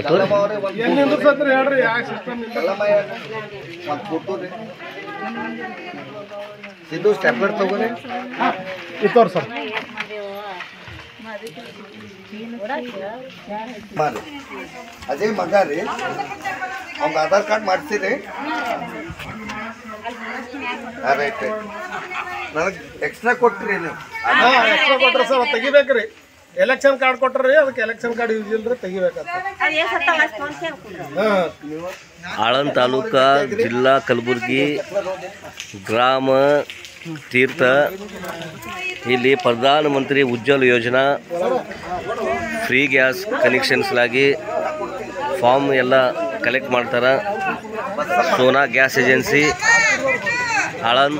ಎಲ್ಲಿ ನಿಂದ್ರಸತ್ರಿ ಹೇಳ್ರಿ ಯಾವ ಸಿಸ್ಟಮ್ ಒಂದು ಫೋಟೋ ರೀ ಸಿದ್ದು ಸ್ಟೆಪ್ಲರ್ ತಗೋರಿ ಇತ್ತವ್ರ ಸರ್ ಮಾಡಿ ಅದೇ ಮಗ ರೀ ಅವ್ನ ಆಧಾರ್ ಕಾರ್ಡ್ ಮಾಡ್ತೀರಿ ರೈಟ್ ರೈಟ್ ನನಗೆ ಎಕ್ಸ್ಟ್ರಾ ಕೊಟ್ರಿ ನೀವು ಎಕ್ಸ್ಟ್ರಾ ಕೊಟ್ರಿ ಸರ್ ತೆಗಿಬೇಕ್ರಿ ಎಲೆಕ್ಷನ್ ಕಾರ್ಡ್ ಕೊಟ್ರಿ ಅದಕ್ಕೆ ಎಲೆಕ್ಷನ್ ಕಾರ್ಡ್ ಯೂಸ್ ಇಲ್ರಿ ತೆಗಿಬೇಕಂತ ಹಾಂ ಆಳಂದ್ ತಾಲೂಕಾ ಜಿಲ್ಲಾ ಕಲಬುರಗಿ ಗ್ರಾಮ ತೀರ್ಥ ಇಲ್ಲಿ ಪ್ರಧಾನಮಂತ್ರಿ ಉಜ್ವಲ್ ಯೋಜನಾ ಫ್ರೀ ಗ್ಯಾಸ್ ಕನೆಕ್ಷನ್ಸ್ಲಾಗಿ ಫಾರ್ಮ್ ಎಲ್ಲ ಕಲೆಕ್ಟ್ ಮಾಡ್ತಾರೆ ಸೋನಾ ಗ್ಯಾಸ್ ಏಜೆನ್ಸಿ ಆಳಂದ್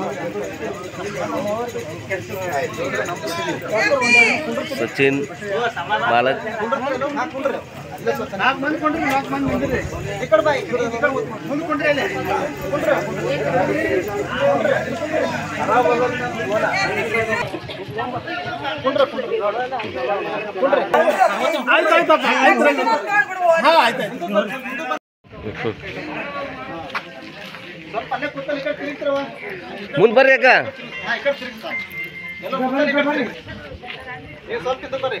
ಸಚಿನ್ ಮಾಲಕ್ ನಾಲ್ಕು ಮಂದಿ ಕೊಂಡ್ರಿ ನಾಲ್ಕು ಮಂದಿ ನಿಂದ್ರಿ ಈ ಕಡೆ ಬಾ ಈ ಕಡೆ ಈ ಕಡೆ ಮುಂದೆ ಕೊಂಡ್ರಿ ಅಲ್ಲಿ ಆಯ್ತು ಆಯ್ತಪ್ಪ ಆಯ್ತು ಹಾಂ ಆಯ್ತು ಸ್ವಲ್ಪ ಅಲ್ಲೇ ಕೂತಲ್ಲಿ ಈ ಕಡೆ ತಿರುಗ್ತಿರವ ಮುಂದೆ ಬರ್ರಿ ಅಕ್ಕ ಹಾಂ ಈ ಕಡೆ ತಿರುಗ್ತಾ ಎಲ್ಲ ಕೂತಲ್ಲಿ ಈ ಕಡೆ ಬರ್ರಿ ನೀವು ಸ್ವಲ್ಪ ಇದ್ದು ಬರ್ರಿ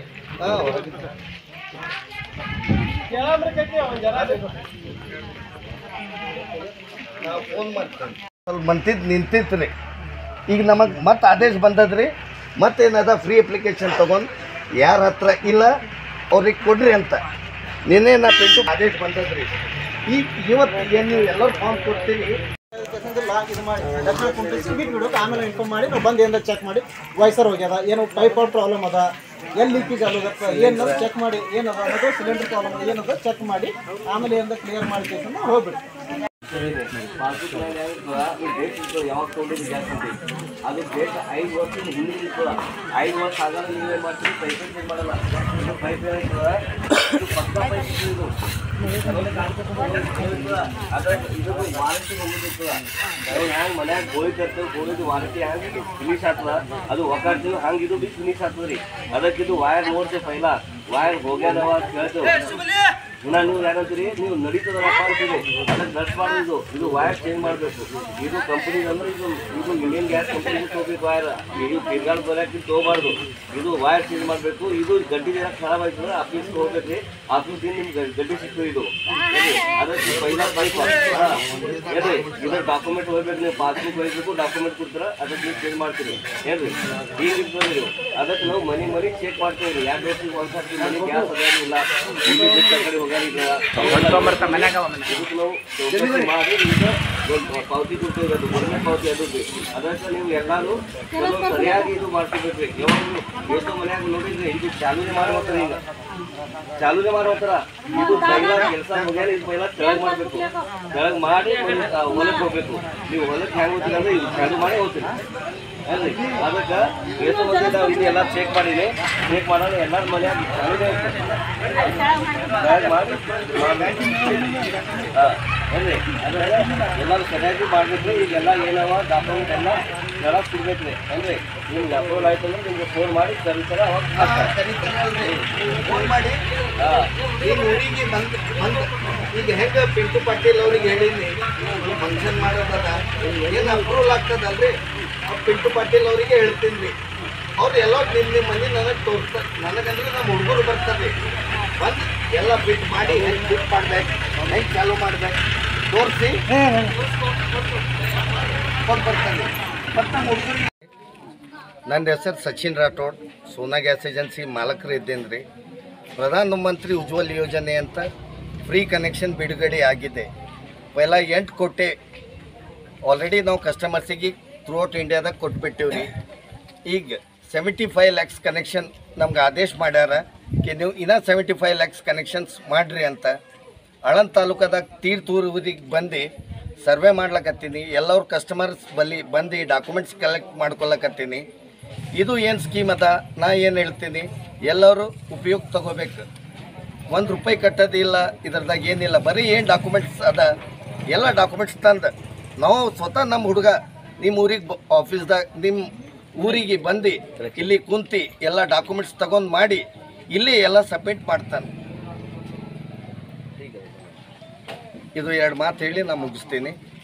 ಕೇಳಂದ್ರೆ ಕೇಳ್ತೀವಿ ಒಂದು ಜನ ಫೋನ್ ಮಾಡ್ತೇನೆ ಸ್ವಲ್ಪ ಮಂತಿದ್ ನಿಂತಿತ್ತು ರೀ ಈಗ ನಮಗೆ ಮತ್ತೆ ಆದೇಶ ಬಂದದ್ರಿ ಮತ್ತೇನದ ಫ್ರೀ ಅಪ್ಲಿಕೇಶನ್ ತೊಗೊಂಡು ಯಾರ ಹತ್ರ ಇಲ್ಲ ಅವ್ರಿಗೆ ಕೊಡ್ರಿ ಅಂತ ನಿನ್ನೆ ನಾ ಪಿಂಟು ಆದೇಶ ಬಂದದ್ರಿ ಈಗ ಇವತ್ತು ಏನು ನೀವು ಎಲ್ಲರೂ ಫಾರ್ಮ್ ಕೊಡ್ತೀರಿ ಲಾಕ್ ಇದು ಮಾಡಿ ಡಾಕ್ಟರ್ ಕುಂಟಿಸಿ ಬಿಟ್ಟು ಬಿಡೋಕೆ ಆಮೇಲೆ ಇನ್ಫಾರ್ಮ್ ಮಾಡಿ ನಾವು ಬಂದು ಏನಾರ ಚೆಕ್ ಮಾಡಿ ವಯಸ್ಸರ್ ಹೋಗ್ಯದ ಏನು ಪೈಪ್ ಪ್ರಾಬ್ಲಮ್ ಅದ ಎಲ್ಲಿ ಲೀಕೇಜ್ ಆಗತ್ತ ಏನು ಚೆಕ್ ಮಾಡಿ ಏನದ ಅನ್ನೋದು ಸಿಲಿಂಡರ್ ಪ್ರಾಬ್ಲಮ್ ಅದ ಏನದ ಚೆಕ್ ಮಾಡಿ ಆಮೇಲೆ ಏನಾರ ಕ್ಲಿಯರ್ ಮಾಡಿ ಕೇಸನ್ನ ಹೋಗ್ಬಿಡಿ ಯಾವಾಗ ತೊಗೊಂಡಿದ್ದು ಗ್ಯಾಸ್ ಅಂತ ಅದು ಡೇಟ್ ಐದು ವರ್ಷದ ಹಿಂದಿನ ಇರ್ತದ ಐದು ವರ್ಷ ಆಗಾಗ ನೀವೇ ಮಾಡ್ತೀರಿ ಪೈಪ್ ಚೇಂಜ್ ಮಾಡಲ್ಲ ಇದು ಪೈಪ್ ಏನಿರ್ತದ ಇದು ಪಕ್ಕ ಪೈಪ್ ಇದು ಅದರಲ್ಲಿ ಕಾಣ್ತದೆ ಅದ್ರ ಇದು ವಾರಂಟಿ ಹೋಗಿರ್ತದ ನಾವು ಹ್ಯಾಂಗ ಮನ್ಯಾಗ ಗೋಳಿ ತರ್ತೇವೆ ಗೋಳಿದು ವಾರಂಟಿ ಹ್ಯಾಂಗ ಫಿನಿಶ್ ಆಗ್ತದ ಅದು ಒಕ್ಕಾಡ್ತೀವಿ ಹಂಗೆ ಇದು ಬಿ ಫಿನಿಶ್ ಆಗ್ತದ ರೀ ಅದಕ್ಕೆ ಇದು ವೈರ್ ನೋಡ್ತೇವೆ ಪೈಲ ವೈರ್ ಹೋಗ್ಯಾನವ ಅಂತ ಕೇಳ್ತೇವೆ ಪುನಃ ನೀವು ಏನಂತೀರಿ ನೀವು ನಡೀತದಲ್ಲಪ್ಪ ಅಂತೀರಿ ಅದಕ್ಕೆ ನಡೆಸಬಾರ್ದು ಇದು ಇದು ವೈರ್ ಚೇಂಜ್ ಮಾಡಬೇಕು ಇದು ಕಂಪನಿ ಅಂದ್ರೆ ಇದು ಇದು ಇಂಡಿಯನ್ ಗ್ಯಾಸ್ ಕಂಪನಿ ತೊಗೋಬೇಕು ವೈರ್ ಇದು ತಿರ್ಗಾಲ್ ಬರೋಕೆ ತೊಗೋಬಾರ್ದು ಇದು ವೈರ್ ಚೇಂಜ್ ಮಾಡಬೇಕು ಇದು ಗಡ್ಡಿ ಖರಾಬ್ ಆಯ್ತಂದ್ರೆ ಆಫೀಸ್ಗೆ ಹೋಗ್ಬೇಕ್ರಿ ಆಫೀಸ್ಗೆ ನಿಮ್ಗೆ ಗಡ್ಡಿ ಸಿಕ್ತು ಇದು ಏನ್ರಿ? ಅದಕ್ಕೆ ಪೈಲ ಬೈಕ್ ಏನ್ರಿ ಇದ್ರ ಡಾಕ್ಯುಮೆಂಟ್ ಹೋಗ್ಬೇಕು ನೀವು ಪಾಸ್ಬುಕ್ ಹೋಗ್ಬೇಕು ಡಾಕ್ಯುಮೆಂಟ್ ಕೊಡ್ತೀರ ಅದಕ್ಕೆ ನೀವು ಚೇಂಜ್ ಮಾಡ್ತೀರಿ ಏನ್ರಿ ಈಗ ಇರ್ತದೆ ನೀವು ಅದಕ್ಕೆ ನಾವು ಮನೆ ಮನೆ ಚೆಕ್ ಮಾಡ್ತೀವಿ ರೀ ಎರಡು ವರ್ಷಕ್ಕೆ ಒಂದು ಸರ್ತಿ ಮನೆ ಗ್ಯಾಸ್ ಅದೇನಿಲ್ಲ ಇಲ್ಲಿ ಬಿಟ್ಟ ಕಡೆ ಹೋಗಾರಿಲ್ಲ ಇದಕ್ಕೆ ನಾವು ಚೌಕಸಿ ಮಾಡಿ ಈಗ ಒಂದು ಪಾವತಿ ಕೊಡ್ತೇವೆ ಅದು ಮೊದಲನೇ ಪಾವತಿ ಅದು ಅದಕ್ಕೆ ನೀವು ಎಲ್ಲಾನು ಕೆಲವು ಸರಿಯಾಗಿ ಇದು ಮಾಡ್ಕೋಬೇಕ್ರಿ ಯಾವಾಗಲೂ ಎಷ್ಟೋ ಮನ್ಯಾಗ ನೋಡಿದ್ರೆ ಇದು ಚಾಲೂನೇ ಮಾಡಿ ಹೋಗ್ತಾರೆ ಈಗ ಚಾಲೂನೇ ಮಾಡಿ ಹೋಗ್ತಾರ ಇದು ಪೈಲ ಕೆಲಸ ಮುಗಿಯಾರ ಇದು ಪೈಲ ಕೆಳಗೆ ಮಾಡಬೇಕು ಕೆಳಗೆ ಮಾಡಿ ಒಂದು ಹೊಲಕ್ಕೆ ಹೋಗ್ಬೇಕು ನೀವು ಹೊಲಕ್ಕೆ ಹೆಂಗೆ ಹೋಗ್ತೀರಿ ಅಂದ್ರೆ ಇದು ಚಾಲು ಮಾಡಿ ಹೋಗ್ತೀರಿ ಅಲ್ರಿ ಅದಕ್ಕೆ ಎಷ್ಟು ಮಂದಿ ನಾವು ಇದು ಎಲ್ಲ ಚೆಕ್ ಮಾಡೀನಿ ಚೆಕ್ ಮಾಡೋಣ ಎಲ್ಲರ ಮನ್ಯಾಗ ಚಾಲೂನೇ ಇರ್ತದೆ ಕೆಳಗೆ ಮಾಡಿ ಹಾಂ ಏನ್ರಿ ಅದ್ರಾಗ ಎಲ್ಲರೂ ಸರಿಯಾಗಿ ಮಾಡ್ಬೇಕು ಈಗೆಲ್ಲ ಏನವ ಡಾಕ್ಯುಮೆಂಟ್ ಎಲ್ಲ ಕೆಳಗೆ ಸಿಗ್ಬೇಕ್ರಿ ಏನ್ರಿ ನಿಮ್ಗೆ ಅಪ್ರೂವಲ್ ಆಯ್ತು ಅಂದ್ರೆ ನಿಮ್ಗೆ ಫೋನ್ ಮಾಡಿ ಕರೀತಾರೆ ಅವಾಗ ಹಾಕ್ತಾರೆ ಫೋನ್ ಮಾಡಿ ಹಾಂ ಈಗ ಊರಿಗೆ ಬಂದ್ ಬಂದ್ ಈಗ ಹೆಂಗೆ ಪಿಂಟು ಪಾಟೀಲ್ ಅವ್ರಿಗೆ ಹೇಳಿನಿ ಫಂಕ್ಷನ್ ಮಾಡೋದದ ಏನು ಅಪ್ರೂವಲ್ ಆಗ್ತದಲ್ರಿ ಆ ಪಿಂಟು ಪಾಟೀಲ್ ಅವರಿಗೆ ಹೇಳ್ತೀನಿ ರೀ ಅವ್ರು ಎಲ್ಲ ನಿಮ್ಮ ನಿಮ್ಮ ಮನೆ ನನಗೆ ತೋರಿಸ್ತಾರೆ ನನಗಂದ್ರೆ ನಮ್ಮ ಹುಡುಗರು ಬರ್ತಾರೆ ಬಂದು ಎಲ್ಲ ಬಿಟ್ಟು ಮಾಡಿ ಹೆಂಗೆ ಬಿಟ್ ಮಾಡ್ಬೇಕು ಹೆಂಗೆ ಚಾಲು ಮಾಡ್ಬೇಕು ತೋರಿಸಿ ಕೊಟ್ಟು ಬರ್ತಾನೆ ಮತ್ತು ನಮ್ಮ ಹುಡುಗರಿಗೆ ನನ್ನ ಹೆಸರು ಸಚಿನ್ ರಾಠೋಡ್ ಸೋನಾ ಗ್ಯಾಸ್ ಏಜೆನ್ಸಿ ಮಾಲಕರು ಇದ್ದೇನೆ ರೀ ಪ್ರಧಾನಮಂತ್ರಿ ಉಜ್ವಲ್ ಯೋಜನೆ ಅಂತ ಫ್ರೀ ಕನೆಕ್ಷನ್ ಬಿಡುಗಡೆ ಆಗಿದೆ ಪೈಲ ಎಂಟು ಕೋಟಿ ಆಲ್ರೆಡಿ ನಾವು ಕಸ್ಟಮರ್ಸಿಗೆ ಥ್ರೂ ಔಟ್ ಇಂಡಿಯಾದಾಗ ಕೊಟ್ಬಿಟ್ಟಿವಿ ರೀ ಈಗ ಸೆವೆಂಟಿ ಫೈವ್ ಲ್ಯಾಕ್ಸ್ ಕನೆಕ್ಷನ್ ನಮ್ಗೆ ಆದೇಶ ಮಾಡ್ಯಾರ ಕಿ ನೀವು ಇನ್ನೂ ಸೆವೆಂಟಿ ಫೈವ್ ಲ್ಯಾಕ್ಸ್ ಕನೆಕ್ಷನ್ಸ್ ಮಾಡಿರಿ ಅಂತ ಆಳಂದ್ ತಾಲೂಕದಾಗ ತೀರ್ಥೂರು ಊರಿಗೆ ಬಂದು ಸರ್ವೆ ಮಾಡ್ಲಕತ್ತೀನಿ ಎಲ್ಲವ್ರ ಕಸ್ಟಮರ್ಸ್ ಬಲ್ಲಿ ಬಂದು ಡಾಕ್ಯುಮೆಂಟ್ಸ್ ಕಲೆಕ್ಟ್ ಮಾಡ್ಕೊಳಕತ್ತೀನಿ ಇದು ಏನು ಸ್ಕೀಮ್ ಅದ ನಾ ಏನು ಹೇಳ್ತೀನಿ ಎಲ್ಲರೂ ಉಪಯೋಗ ತಗೋಬೇಕು ಒಂದು ರೂಪಾಯಿ ಕಟ್ಟೋದಿಲ್ಲ ಇದ್ರದಾಗ ಏನಿಲ್ಲ ಬರೀ ಏನು ಡಾಕ್ಯುಮೆಂಟ್ಸ್ ಅದ ಎಲ್ಲ ಡಾಕ್ಯುಮೆಂಟ್ಸ್ ತಂದು ನಾವು ಸ್ವತಃ ನಮ್ಮ ಹುಡುಗ ನಿಮ್ಮ ಊರಿಗೆ ಆಫೀಸ್ದಾಗ ನಿಮ್ಮ ಊರಿಗೆ ಬಂದು ಇಲ್ಲಿ ಕುಂತು ಎಲ್ಲ ಡಾಕ್ಯುಮೆಂಟ್ಸ್ ತಗೊಂಡು ಮಾಡಿ ಇಲ್ಲಿ ಎಲ್ಲ ಸಬ್ಮಿಟ್ ಮಾಡ್ತಾನೆ ಇದು ಎರಡು ಮಾತು ಹೇಳಿ ನಾನು ಮುಗಿಸ್ತೀನಿ